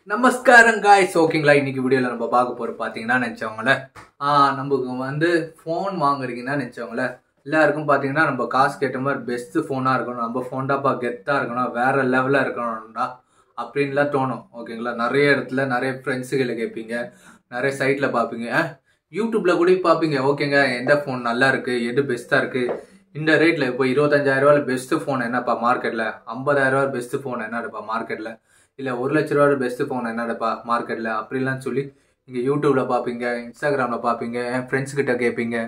நமஸ்காரம் காய்ஸ் ஓகேங்களா இன்னைக்கு வீடியோவில் நம்ம பார்க்க போகிற பார்த்தீங்கன்னா நினச்சவங்கள நமக்கு வந்து ஃபோன் வாங்குறீங்கன்னா நினச்சவங்கள எல்லாருக்கும் பார்த்தீங்கன்னா நம்ம காசு கேட்ட மாதிரி பெஸ்ட் ஃபோனாக இருக்கணும் நம்ம ஃபோன் தான்ப்பா கெத்தாக இருக்கணும் வேற லெவலில் இருக்கணும்டா அப்படின்லாம் தோணும் ஓகேங்களா நிறைய இடத்துல நிறைய ஃப்ரெண்ட்ஸுகளை கேட்பீங்க நிறைய சைட்டில் பார்ப்பீங்க அஹ், யூடியூப்ல கூட பார்ப்பீங்க ஓகேங்க எந்த ஃபோன் நல்லா இருக்கு எது பெஸ்ட்டாக இருக்கு இந்த ரேட்டில் இப்போ இருபத்தஞ்சாயிரம் ரூபாயில் பெஸ்ட் ஃபோன் என்னப்பா மார்க்கெட்டில் ஐம்பதாயிரம் ரூபா பெஸ்ட் ஃபோன் என்னப்பா மார்க்கெட்டில் இல்லை ஒரு லட்ச ரூபா பெஸ்ட் ஃபோன் என்னடப்பா மார்க்கெட்டில் அப்படிலாம் சொல்லி நீங்கள் யூடியூப்பில் பார்ப்பீங்க இன்ஸ்டாகிராமில் பார்ப்பீங்க என் ஃப்ரெண்ட்ஸ் கிட்ட கேட்பீங்க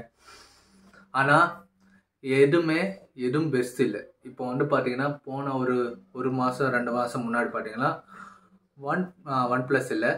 ஆனால் எதுவுமே எதுவும் பெஸ்ட் இல்லை இப்போ வந்து பார்த்தீங்கன்னா போன ஒரு ஒரு மாதம் ரெண்டு மாதம் முன்னாடி பார்த்தீங்கன்னா ஒன் ஒன் ப்ளஸ் இல்லை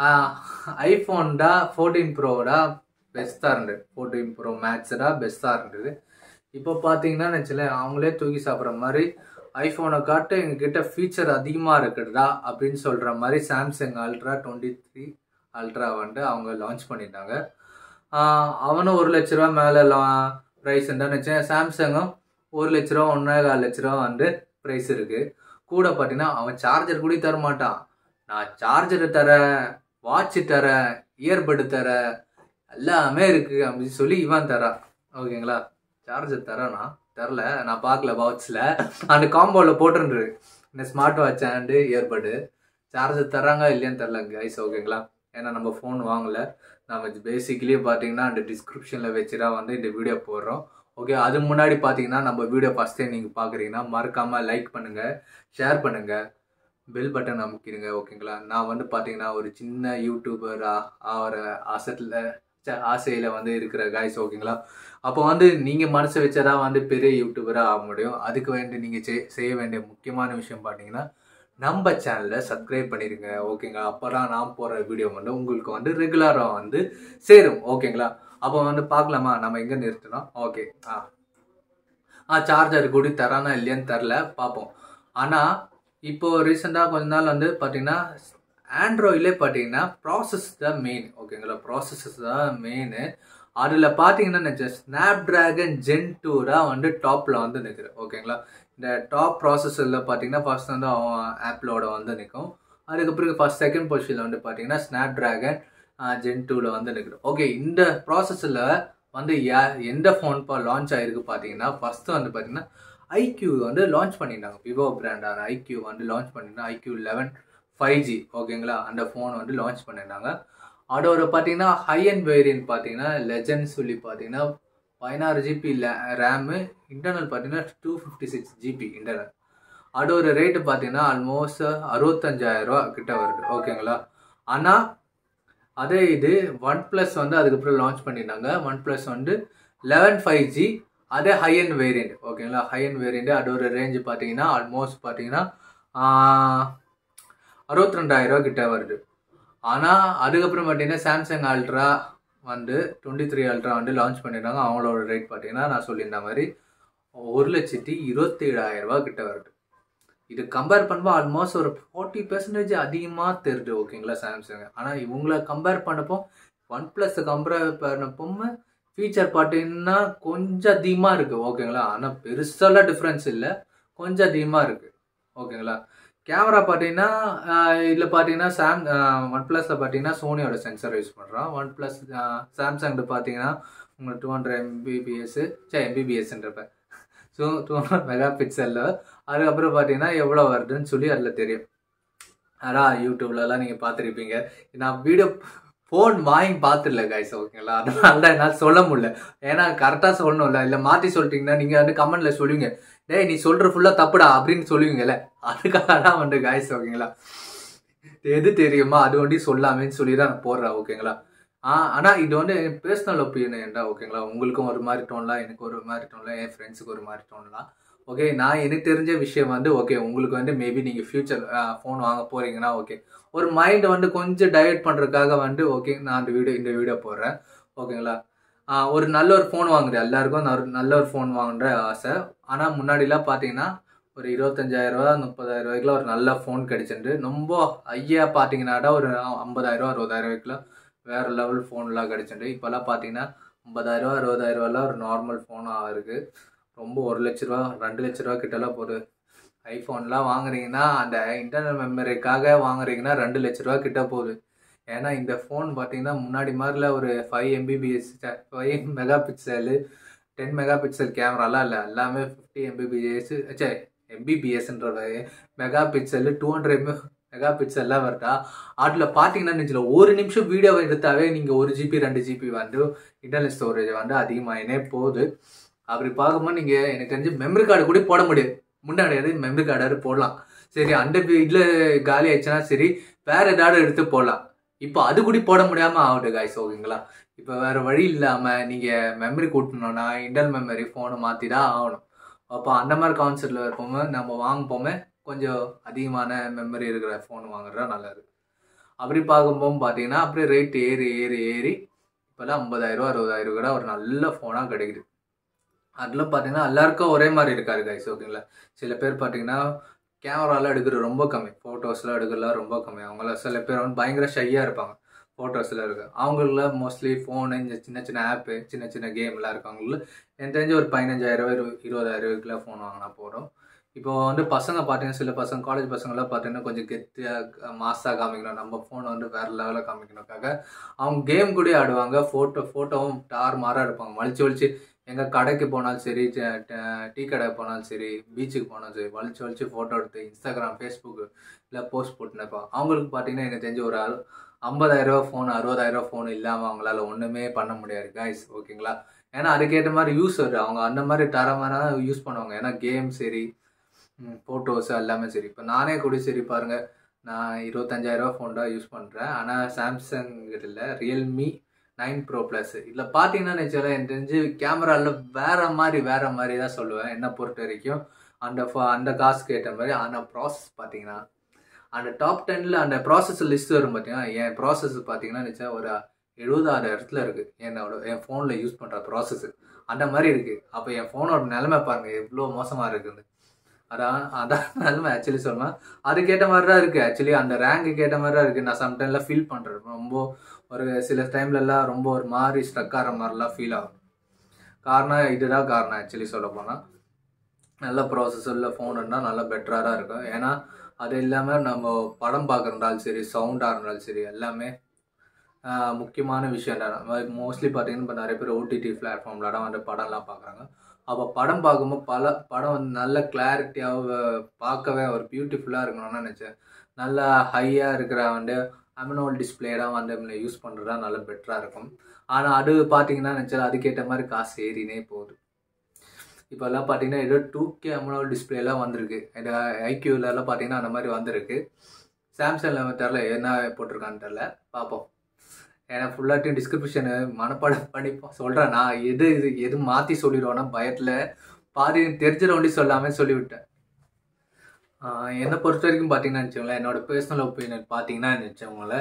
ஐஃபோன் தான் ஃபோர்டீன் ப்ரோடா பெஸ்ட்டாக இருந்தது ஃபோர்டீன் ப்ரோ மேக்ஸடா பெஸ்ட்டாக இருந்தது இப்போ பார்த்தீங்கன்னா நினச்சல அவங்களே தூக்கி சாப்பிட்ற மாதிரி ஐஃபோனை காட்டு எங்ககிட்ட ஃபீச்சர் அதிகமாக இருக்குதுடா அப்படின்னு சொல்கிற மாதிரி Samsung ultra twenty three ultra வந்துட்டு அவங்க லான்ச் பண்ணிட்டாங்க ஆஹ் அவனும் ஒரு லட்ச ரூபா மேலே லா ப்ரைஸ் நினச்சேன் சாம்சங்கும் ஒரு லட்ச ரூபா ஒன்றே கால் லட்ச ரூபா வந்து ப்ரைஸ் இருக்குது கூட பார்த்தீங்கன்னா அவன் சார்ஜர் கூட தர மாட்டான் நான் சார்ஜர் தரேன் வாட்ச் தரேன் இயர்படு தரேன் எல்லாமே இருக்கு அப்படின்னு சொல்லி இவன் தரான் ஓகேங்களா சார்ஜர் தரேனா தரல நான் பார்க்கல வாட்ச்ல அந்த காம்போவில் போட்டுருந்துரு இந்த smart watch and earbud charger தராங்க இல்லையான்னு தெரில கைஸ் ஓகேங்களா ஏன்னா நம்ம ஃபோன் வாங்கல நம்ம பேசிக்கலி பார்த்தீங்கன்னா அந்த டிஸ்கிரிப்ஷனில் வச்சு தான் வந்து இந்த வீடியோ போடுறோம் ஓகே அது முன்னாடி பார்த்தீங்கன்னா நம்ம வீடியோ ஃபஸ்ட் டைம் நீங்கள் பார்க்குறீங்கன்னா மறக்காமல் லைக் பண்ணுங்கள் ஷேர் பண்ணுங்கள் பெல் பட்டன் அமைக்கிடுங்க ஓகேங்களா நான் வந்து பார்த்தீங்கன்னா ஒரு சின்ன யூடியூபராக ஆகிற ஆசத்தில் ஆசையில் வந்து இருக்கிற காய்ஸ் ஓகேங்களா அப்போ வந்து நீங்கள் மனசை வச்சா வந்து பெரிய யூடியூபராக ஆக முடியும் அதுக்கு வேண்டி நீங்கள் செய்ய வேண்டிய முக்கியமான விஷயம் பார்த்தீங்கன்னா நம்ம சேனலை சப்ஸ்கிரைப் பண்ணிடுங்க ஓகேங்களா அப்போ தான் நான் போடுற வீடியோ வந்து உங்களுக்கு வந்து ரெகுலராக வந்து சேரும் ஓகேங்களா அப்போ வந்து பார்க்கலாமா நம்ம எங்கே நிறுத்தினோம் ஓகே ஆ ஆ சார்ஜர் கூட தரானா இல்லையான்னு தெரில பார்ப்போம் ஆனால் இப்போ ரீசெண்டாக கொஞ்ச நாள் வந்து பார்த்தீங்கன்னா ஆண்ட்ராய்ட்லேயே பார்த்தீங்கன்னா ப்ராசஸ் தான் மெயின் ஓகேங்களா ப்ராசஸஸ் தான் மெயின் அதில் பார்த்தீங்கன்னா நினச்சேன் ஸ்னாப் ட்ராகன் ஜென் டூ தான் வந்து டாப்பில் வந்து நிற்குது ஓகேங்களா இந்த டாப் ப்ராசஸரில் பார்த்தீங்கன்னா ஃபர்ஸ்ட் வந்து அவன் ஆப்பிளோட வந்து நிற்கும் அதுக்கப்புறம் ஃபர்ஸ்ட் செகண்ட் பொசிஷனில் வந்து பார்த்தீங்கன்னா ஸ்னாப் ட்ராகன் ஜென் டூவில் வந்து நிற்குது ஓகே இந்த ப்ராசஸில் வந்து யா எந்த ஃபோன் இப்போ லான்ச் ஆகிருக்கு பார்த்தீங்கன்னா ஃபஸ்ட்டு வந்து பார்த்தீங்கன்னா ஐக்யூ வந்து லான்ச் பண்ணியிருந்தாங்க விவோ பிராண்டான ஐக்யூ வந்து லான்ச் பண்ணியிருந்தாங்க ஐக்யூ லெவன் ஃபைவ் ஜி ஓகேங்களா அந்த ஃபோன் வந்து லான்ச் பண்ணியிருந்தாங்க அதோட பார்த்தீங்கன்னா ஹை அண்ட் வேரியன்ட் பார்த்தீங்கன்னா லெஜண்ட் சொல்லி பார்த்தீங்கன்னா பதினாறு ஜிபி ரேமு இன்டர்னல் பார்த்தீங்கன்னா two fifty six GB internal அதோட ரேட்டு பார்த்தீங்கன்னா ஆல்மோஸ்ட் அறுபத்தஞ்சாயிரம் ரூபா கிட்ட வருது ஓகேங்களா ஆனால் அதே இது ஒன் ப்ளஸ் வந்து அதுக்கப்புறம் லான்ச் பண்ணியிருந்தாங்க ஒன் ப்ளஸ் வந்து லெவன் ஃபைவ் ஜி அதே ஹை அண்ட் வேரியண்ட் ஓகேங்களா ஹை அண்ட் வேரியண்ட் அதோட ரேஞ்சு பார்த்தீங்கன்னா ஆல்மோஸ்ட் பார்த்தீங்கன்னா அறுபத்தி ரெண்டாயிரம் ரூபா கிட்ட வருது ஆனால் அதுக்கப்புறம் பார்த்தீங்கன்னா சாம்சங் அல்ட்ரா வந்து டுவெண்ட்டி த்ரீ அல்ட்ரா வந்து லான்ச் பண்ணியிருந்தாங்க அவங்களோட ரேட் பார்த்தீங்கன்னா நான் சொல்லியிருந்த மாதிரி ஒரு லட்சத்தி இருபத்தி ஏழாயிரம் ரூபா கிட்ட வருது இது கம்பேர் பண்ணும்போது ஆல்மோஸ்ட் ஒரு ஃபார்ட்டி பெர்சன்டேஜ் அதிகமாக தெரியுது ஓகேங்களா சாம்சங் ஆனால் இவங்கள கம்பேர் பண்ணப்போ ஒன் ப்ளஸ் கம்பேர் பண்ணப்போ ஃபீச்சர் பார்த்தீங்கன்னா கொஞ்சம் அதிகமாக இருக்குது ஓகேங்களா ஆனால் பெருசாலாம் டிஃப்ரென்ஸ் இல்லை கொஞ்சம் அதிகமாக இருக்குது ஓகேங்களா கேமரா பார்த்தீங்கன்னா இதில் பார்த்தீங்கன்னா சாம் ஒன் ப்ளஸில் பார்த்தீங்கன்னா சோனியோட சென்சர் யூஸ் பண்ணுறோம் ஒன் ப்ளஸ் சாம்சங்கில் பார்த்தீங்கன்னா உங்களுக்கு டூ ஹண்ட்ரட் எம்பிபிஎஸ் சே எம்பிபிஎஸ்ன்றப்ப ஸோ டூ ஹண்ட்ரட் மெகா பிக்சலில் அதுக்கப்புறம் பார்த்தீங்கன்னா எவ்வளோ வருதுன்னு சொல்லி அதில் தெரியும் அதான் யூடியூப்லலாம் நீங்கள் பார்த்துருப்பீங்க நான் வீடியோ ஃபோன் வாங்கி பார்த்துடல கைஸ் ஓகேங்களா அதனால தான் என்னால் சொல்ல முடியல ஏன்னா கரெக்டாக சொல்லணும்ல இல்லை மாற்றி சொல்லிட்டீங்கன்னா நீங்கள் வந்து கமெண்ட்டில் சொல்லுவீங்க டேய் நீ சொல்கிற ஃபுல்லாக தப்புடா அப்படின்னு சொல்லுவீங்கல்ல அதுக்காக தான் வந்து கைஸ் ஓகேங்களா எது தெரியுமா அது வண்டி சொல்லாமேன்னு சொல்லி தான் நான் போடுறேன் ஓகேங்களா ஆ ஆனால் இது வந்து என் பர்சனல் ஒப்பீனியன்டா ஓகேங்களா உங்களுக்கும் ஒரு மாதிரி தோணலாம் எனக்கு ஒரு மாதிரி தோணலாம் என் ஃப்ரெண்ட்ஸுக்கு ஒரு மாதிரி தோணலாம் ஓகே நான் எனக்கு தெரிஞ்ச விஷயம் வந்து ஓகே உங்களுக்கு வந்து மேபி நீங்கள் ஃப்யூச்சர் ஃபோன் வாங்க போகிறீங்கன்னா ஓகே ஒரு மைண்டை வந்து கொஞ்சம் டைவெர்ட் பண்ணுறதுக்காக வந்து ஓகே நான் அந்த வீடியோ இந்த வீடியோ போடுறேன் ஓகேங்களா ஒரு நல்ல ஒரு ஃபோன் வாங்குறேன் எல்லாருக்கும் நல்ல ஒரு ஃபோன் வாங்குற ஆசை ஆனால் முன்னாடிலாம் பார்த்தீங்கன்னா ஒரு இருபத்தஞ்சாயிரம் ரூபா முப்பதாயிரம் ரூபாய்க்குலாம் ஒரு நல்ல ஃபோன் கிடைச்சிட்டு ரொம்ப ஐயா பார்த்தீங்கன்னாடா ஒரு ஐம்பதாயிரம் ரூபா அறுபதாயிரம் ரூபாய்க்குலாம் வேறு லெவல் ஃபோன்லாம் கிடைச்சிட்டு இப்போல்லாம் பார்த்தீங்கன்னா ஐம்பதாயிரம் ரூபா அறுபதாயிரம் ரூபாலாம் ஒரு நார்மல் ஃபோனாக இருக்குது ரொம்ப ஒரு லட்ச ரூபா ரெண்டு லட்ச ரூபா கிட்டலாம் போகுது ஐஃபோன்லாம் வாங்குறீங்கன்னா அந்த இன்டர்னல் மெமரிக்காக வாங்குறீங்கன்னா ரெண்டு லட்ச ரூபா கிட்ட போகுது ஏன்னா இந்த ஃபோன் பார்த்தீங்கன்னா முன்னாடி மாதிரில ஒரு five MBPS five mega pixel ten mega pixel கேமராலாம் இல்லை எல்லாமே ஃபிஃப்டி எம்பிபிஎஸ் சே எம்பிபிஎஸ்ன்ற mega pixel two hundred MP mega பிக்சல்லாம் வருதா அதில் பார்த்தீங்கன்னா நினச்சில ஒரு நிமிஷம் வீடியோ எடுத்தாவே நீங்கள் ஒரு ஜிபி ரெண்டு ஜிபி வந்து இன்டர்னல் ஸ்டோரேஜ் வந்து அதிகமாகினே போகுது அப்படி பார்க்கும்போது நீங்கள் எனக்கு தெரிஞ்சு மெமரி கார்டு கூட போட முடியாது முன்னாடி மெமரி கார்டாரு போடலாம் சரி அந்த இதில் காலி ஆயிடுச்சுன்னா சரி வேற ஏதாவது எடுத்து போடலாம் இப்போ அது கூட போட முடியாமல் ஆகுது காய்ஸ் ஓகேங்களா இப்போ வேற வழி இல்லாமல் நீங்கள் மெமரி கூட்டணும்னா இன்டர்னல் மெமரி ஃபோனை மாற்றி தான் ஆகணும் அப்போ அந்த மாதிரி கான்செப்டில் இருப்போமே நம்ம வாங்க போமே கொஞ்சம் அதிகமான மெமரி இருக்கிற ஃபோன் வாங்குறதா நல்லது அப்படி பார்க்கும்போது பார்த்தீங்கன்னா அப்படியே ரேட் ஏறி ஏறி ஏறி இப்போல்லாம் ஐம்பதாயிரம் அறுபதாயிரம் கூட ஒரு நல்ல ஃபோனாக கிடைக்குது அதில் பார்த்தீங்கன்னா எல்லாருக்கும் ஒரே மாதிரி இருக்காரு கைஸ் ஓகேங்களா சில பேர் பார்த்தீங்கன்னா கேமராலாம் எடுக்கிறது ரொம்ப கம்மி ஃபோட்டோஸ்லாம் எடுக்கிறதுலாம் ரொம்ப கம்மி அவங்கள சில பேர் வந்து பயங்கர ஷையாக இருப்பாங்க ஃபோட்டோஸில் இருக்கு அவங்கள மோஸ்ட்லி ஃபோனு இந்த சின்ன சின்ன ஆப்பு சின்ன சின்ன கேம்லாம் இருக்கவங்கள எனக்கு தெரிஞ்ச ஒரு பதினஞ்சாயிரம் இரு இருபதாயிரம் ரூபாய்க்குலாம் ஃபோன் வாங்கினா போதும் இப்போ வந்து பசங்க பார்த்தீங்கன்னா சில பசங்க காலேஜ் பசங்களாம் பார்த்தீங்கன்னா கொஞ்சம் கெத்தியாக மாஸாக காமிக்கணும் நம்ம ஃபோனை வந்து வேறு லெவலில் காமிக்கணுக்காக அவங்க கேம் கூட ஆடுவாங்க ஃபோட்டோ ஃபோட்டோவும் டார் மாறாக இருப்பாங்க வலிச்சு வலிச்சு எங்கே கடைக்கு போனாலும் சரி டீ கடை போனாலும் சரி பீச்சுக்கு போனாலும் சரி வலிச்சு வலிச்சு ஃபோட்டோ எடுத்து இன்ஸ்டாகிராம் ஃபேஸ்புக்கு இல்லை போஸ்ட் போட்டுன்னு இருப்பாங்க அவங்களுக்கு பார்த்தீங்கன்னா எனக்கு தெரிஞ்ச ஒரு ஆள் ஐம்பதாயிரரூவா ஃபோன் அறுபதாயிரரூவா ஃபோன் இல்லாமல் அவங்களால ஒன்றுமே பண்ண முடியாது கைஸ் ஓகேங்களா ஏன்னா அதுக்கேற்ற மாதிரி யூஸ் வருது அவங்க அந்த மாதிரி தரமான யூஸ் பண்ணுவாங்க ஏன்னா கேம் சரி ஃபோட்டோஸ் எல்லாமே சரி இப்போ நானே கூட சரி பாருங்கள் நான் இருபத்தஞ்சாயிரரூவா ஃபோன் தான் யூஸ் பண்ணுறேன் ஆனால் சாம்சங் இல்லை ரியல்மி நைன் ப்ரோ ப்ளஸ் இதில் பார்த்தீங்கன்னா நினச்சாலும் எனக்கு தெரிஞ்சு கேமராவில் வேறு மாதிரி வேறு மாதிரி தான் சொல்லுவேன் என்னை பொறுத்த வரைக்கும் அந்த அந்த காசுக்கு ஏற்ற மாதிரி ஆனால் ப்ராசஸ் பார்த்தீங்கன்னா அந்த டாப் டென்னில் அந்த ப்ராசஸ் லிஸ்ட் வரும் பார்த்தீங்கன்னா என் ப்ராசஸ் பார்த்தீங்கன்னா நினச்சா ஒரு எழுபதாறு இடத்துல இருக்குது என்னோட என் ஃபோனில் யூஸ் பண்ணுற ப்ராசஸ் அந்த மாதிரி இருக்குது அப்போ என் ஃபோனோட நிலைமை பாருங்கள் எவ்வளோ மோசமாக இருக்குது அதான் அதான் நிலைமை ஆக்சுவலி சொல்லுவேன் அதுக்கேற்ற மாதிரி தான் இருக்குது ஆக்சுவலி அந்த ரேங்க்கு ஏற்ற மாதிரி தான் இருக்குது நான் சம்டைமில் ஃபீல் பண்ணுறேன் ரொம்ப ஒரு சில டைம்லலாம் ரொம்ப ஒரு மாதிரி ஸ்ட்ரக் ஆகிற மாதிரிலாம் ஃபீல் ஆகும் காரணம் இதுதான் காரணம் ஆக்சுவலி சொல்ல போனால் நல்ல ப்ராசஸரில் ஃபோன் இருந்தால் நல்லா பெட்டராக தான் இருக்கும் ஏன்னா அது இல்லாமல் நம்ம படம் பார்க்குறதாலும் சரி சவுண்டாக இருந்தாலும் சரி எல்லாமே முக்கியமான விஷயம் தான் மோஸ்ட்லி பார்த்தீங்கன்னா இப்போ நிறைய பேர் ஓடிடி பிளாட்ஃபார்மில் தான் வந்து படம்லாம் பார்க்குறாங்க அப்போ படம் பார்க்கும்போது பல படம் வந்து நல்ல கிளாரிட்டியாக பார்க்கவே ஒரு பியூட்டிஃபுல்லாக இருக்கணும்னு நினச்சேன் நல்லா ஹையாக இருக்கிற வந்து அமினோல் டிஸ்பிளே தான் வந்து யூஸ் பண்ணுறதா நல்லா பெட்டராக இருக்கும் ஆனால் அது பார்த்தீங்கன்னா நினச்சா அதுக்கேற்ற மாதிரி காசு ஏறினே போகுது இப்போல்லாம் பார்த்தீங்கன்னா ஏதோ டூ கே அமனோல் டிஸ்பிளேலாம் வந்திருக்கு இந்த ஐக்யூலலாம் பார்த்தீங்கன்னா அந்த மாதிரி வந்திருக்கு சாம்சங்கில் தெரில என்ன போட்டிருக்கான்னு தெரில பார்ப்போம் ஏன்னா ஃபுல்லாட்டையும் டிஸ்கிரிப்ஷனு மனப்பாடம் பண்ணி சொல்கிறேன் நான் எது இது எது மாற்றி சொல்லிடுவோன்னா பயத்தில் பாதி தெரிஞ்சிட ஒண்டி சொல்லாமல் சொல்லிவிட்டேன் என்னை பொறுத்த வரைக்கும் பார்த்தீங்கன்னா வச்சுக்கோங்களேன் என்னோட பர்சனல் ஒப்பீனியன் பார்த்தீங்கன்னா வச்சுக்கோங்கள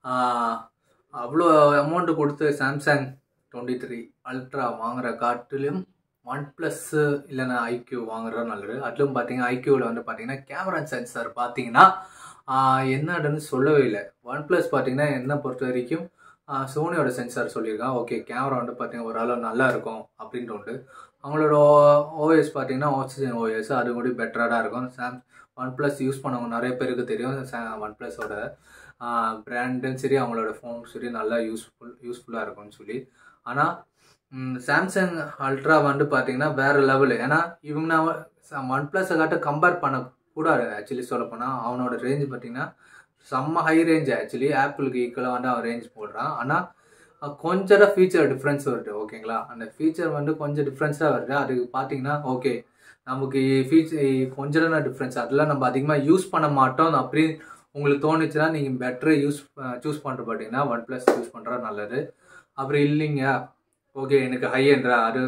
அவ்வளோ அமௌண்ட்டு கொடுத்து சாம்சங் டுவெண்ட்டி த்ரீ அல்ட்ரா வாங்குற காட்டிலும் ஒன் ப்ளஸ்ஸு இல்லைன்னா ஐக்யூ வாங்குறது நல்லது அதுவும் பார்த்தீங்கன்னா ஐக்யூவில் வந்து பார்த்தீங்கன்னா கேமரா சென்சார் பார்த்தீங்கன்னா என்னன்னு சொல்லவே இல்லை ஒன் ப்ளஸ் பார்த்தீங்கன்னா என்னை பொறுத்த வரைக்கும் சோனியோட சென்சார் சொல்லியிருக்கான் ஓகே கேமரா வந்து பார்த்தீங்கன்னா ஓரளவு நல்லா இருக்கும் அப்படின்ட்டு உண்டு அவங்களோட ஓஎஸ் பார்த்தீங்கன்னா ஆக்சிஜன் ஓஎஸ் அது கூட பெட்டராக தான் இருக்கும் சாம் ஒன் ப்ளஸ் யூஸ் பண்ணவங்க நிறைய பேருக்கு தெரியும் ஒன் ப்ளஸோட பிராண்டும் சரி அவங்களோட ஃபோன் சரி நல்லா யூஸ்ஃபுல் யூஸ்ஃபுல்லாக இருக்கும்னு சொல்லி ஆனால் சாம்சங் அல்ட்ரா வந்து பார்த்தீங்கன்னா வேறு லெவலு ஏன்னா இவங்க ஒன் ப்ளஸை காட்ட கம்பேர் பண்ணக்கூடாது ஆக்சுவலி சொல்ல போனால் அவனோட ரேஞ்ச் பார்த்தீங்கன்னா செம்ம ஹை ரேஞ்ச் ஆக்சுவலி ஆப்பிளுக்கு ஈக்குவலாக வந்து அவன் ரேஞ்ச் போடுறான் ஆனால் கொஞ்சம் தான் ஃபீச்சர் டிஃப்ரென்ஸ் வருது ஓகேங்களா அந்த ஃபீச்சர் வந்து கொஞ்சம் டிஃப்ரென்ஸாக வருது அதுக்கு பார்த்தீங்கன்னா ஓகே நமக்கு ஃபீச்சர் கொஞ்சம் தான் டிஃப்ரென்ஸ் அதெல்லாம் நம்ம அதிகமாக யூஸ் பண்ண மாட்டோம் அப்படி உங்களுக்கு தோணுச்சுன்னா நீங்கள் பெட்டர் யூஸ் சூஸ் பண்ணுற பார்த்தீங்கன்னா ஒன் ப்ளஸ் யூஸ் பண்ணுறா நல்லது அப்புறம் இல்லைங்க ஓகே எனக்கு ஹை என்றா அது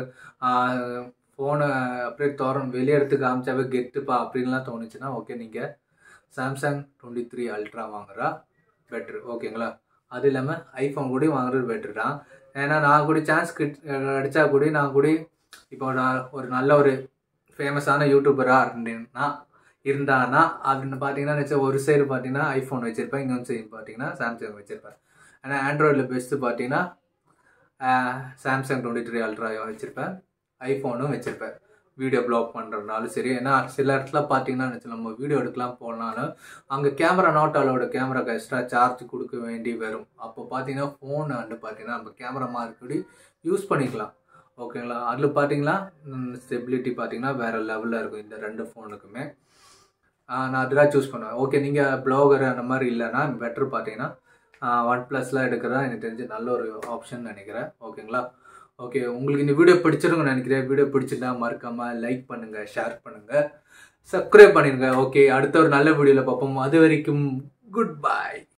ஃபோனை அப்படியே தோறம் வெளியே எடுத்து காமிச்சாவே கெட்டுப்பா அப்படின்லாம் தோணுச்சுன்னா ஓகே நீங்கள் சாம்சங் டுவெண்ட்டி த்ரீ அல்ட்ரா வாங்குறா பெட்ரு ஓகேங்களா அது இல்லாமல் ஐஃபோன் கூட வாங்குறது பெட்ரு தான் ஏன்னா நான் கூட சான்ஸ் கிட் அடித்தா கூட நான் கூட இப்போ நான் ஒரு நல்ல ஒரு ஃபேமஸான யூடியூபராக இருந்தேன்னா இருந்தானா அப்படின்னு பார்த்தீங்கன்னா நினச்சா ஒரு சைடு பார்த்தீங்கன்னா ஐஃபோன் வச்சுருப்பேன் இன்னொரு சைடு பார்த்தீங்கன்னா சாம்சங் வச்சுருப்பேன் ஆனால் ஆண்ட்ராய்டில் பெஸ்ட்டு பார்த்தீங்கன்னா சாம்சங் டுவெண்ட்டி த்ரீ அல்ட்ரா வச்சுருப்பேன் ஐஃபோனும் வச்சுருப்பேன் வீடியோ ப்ளாக் பண்ணுறதுனாலும் சரி ஏன்னா சில இடத்துல பார்த்தீங்கன்னா நினச்சி நம்ம வீடியோ எடுக்கலாம் போனாலும் அங்கே கேமரா நாட் அலோட கேமராக்கு எக்ஸ்ட்ரா சார்ஜ் கொடுக்க வேண்டி வரும் அப்போ பார்த்தீங்கன்னா ஃபோன் வந்து பார்த்தீங்கன்னா நம்ம கேமரா மார்க்கடி யூஸ் பண்ணிக்கலாம் ஓகேங்களா அதில் பார்த்தீங்கன்னா ஸ்டெபிலிட்டி பார்த்தீங்கன்னா வேறு லெவலில் இருக்கும் இந்த ரெண்டு ஃபோனுக்குமே நான் அதுதான் சூஸ் பண்ணுவேன் ஓகே நீங்கள் ப்ளாகர் அந்த மாதிரி இல்லைன்னா பெட்டர் பார்த்தீங்கன்னா ஒன் ப்ளஸ்லாம் எடுக்கிறதா எனக்கு தெரிஞ்சு நல்ல ஒரு ஆப்ஷன் நினைக்கிறேன் ஓகேங்களா ஓகே உங்களுக்கு இந்த வீடியோ பிடிச்சிருக்குன்னு நினைக்கிறேன் வீடியோ பிடிச்சிருந்தா மறக்காமல் லைக் பண்ணுங்கள் ஷேர் பண்ணுங்கள் சப்ஸ்கிரைப் பண்ணிடுங்க ஓகே அடுத்த ஒரு நல்ல வீடியோவில் பார்ப்போம் அது வரைக்கும் குட் பை